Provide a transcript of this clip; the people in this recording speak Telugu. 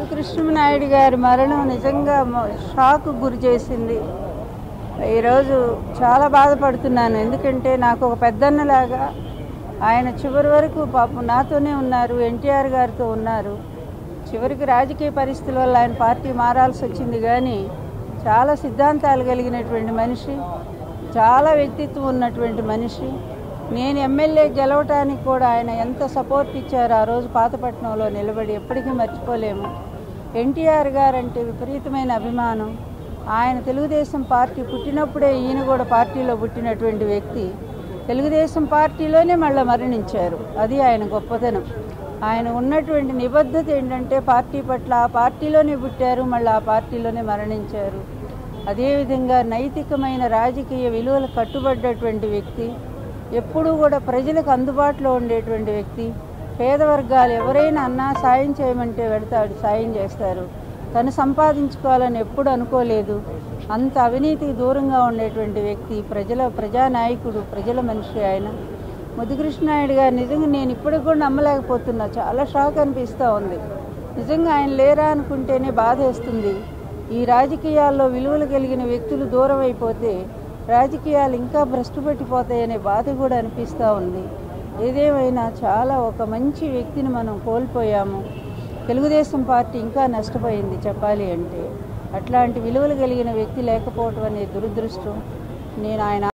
కృష్ణనాయుడు గారి మరణం నిజంగా మ- షాక్ గురి చేసింది ఈరోజు చాలా బాధపడుతున్నాను ఎందుకంటే నాకు ఒక పెద్దన్నలాగా ఆయన చివరి వరకు పాపం నాతోనే ఉన్నారు ఎన్టీఆర్ గారితో ఉన్నారు చివరికి రాజకీయ పరిస్థితుల వల్ల ఆయన పార్టీ మారాల్సి వచ్చింది కానీ చాలా సిద్ధాంతాలు కలిగినటువంటి మనిషి చాలా వ్యక్తిత్వం ఉన్నటువంటి మనిషి నేను ఎమ్మెల్యే గెలవటానికి కూడా ఆయన ఎంత సపోర్ట్ ఇచ్చారో ఆ రోజు పాతపట్నంలో నిలబడి ఎప్పటికీ మర్చిపోలేము ఎన్టీఆర్ గారంటే విపరీతమైన అభిమానం ఆయన తెలుగుదేశం పార్టీ పుట్టినప్పుడే ఈయన కూడా పార్టీలో పుట్టినటువంటి వ్యక్తి తెలుగుదేశం పార్టీలోనే మళ్ళీ మరణించారు అది ఆయన గొప్పతనం ఆయన ఉన్నటువంటి నిబద్ధత ఏంటంటే పార్టీ పట్ల ఆ పార్టీలోనే పుట్టారు మళ్ళీ ఆ పార్టీలోనే మరణించారు అదేవిధంగా నైతికమైన రాజకీయ విలువలు కట్టుబడ్డటువంటి వ్యక్తి ఎప్పుడూ కూడా ప్రజలకు అందుబాటులో ఉండేటువంటి వ్యక్తి పేద వర్గాలు ఎవరైనా అన్నా సాయం చేయమంటే వెడతాడు సాయం చేస్తారు తను సంపాదించుకోవాలని ఎప్పుడు అనుకోలేదు అంత అవినీతికి దూరంగా ఉండేటువంటి వ్యక్తి ప్రజల ప్రజానాయకుడు ప్రజల మనిషి ఆయన ముద్దుకృష్ణనాయుడు గారు నిజంగా నేను ఇప్పటికి కూడా నమ్మలేకపోతున్నా చాలా షాక్ అనిపిస్తూ ఉంది నిజంగా ఆయన లేరా అనుకుంటేనే బాధ వేస్తుంది ఈ రాజకీయాల్లో విలువలు కలిగిన వ్యక్తులు దూరం అయిపోతే రాజకీయాలు ఇంకా భ్రష్టు పెట్టిపోతాయనే బాధ కూడా అనిపిస్తూ ఉంది ఏదేమైనా చాలా ఒక మంచి వ్యక్తిని మనం కోల్పోయాము తెలుగుదేశం పార్టీ ఇంకా నష్టపోయింది చెప్పాలి అంటే అట్లాంటి విలువలు కలిగిన వ్యక్తి లేకపోవటం అనే దురదృష్టం నేను ఆయన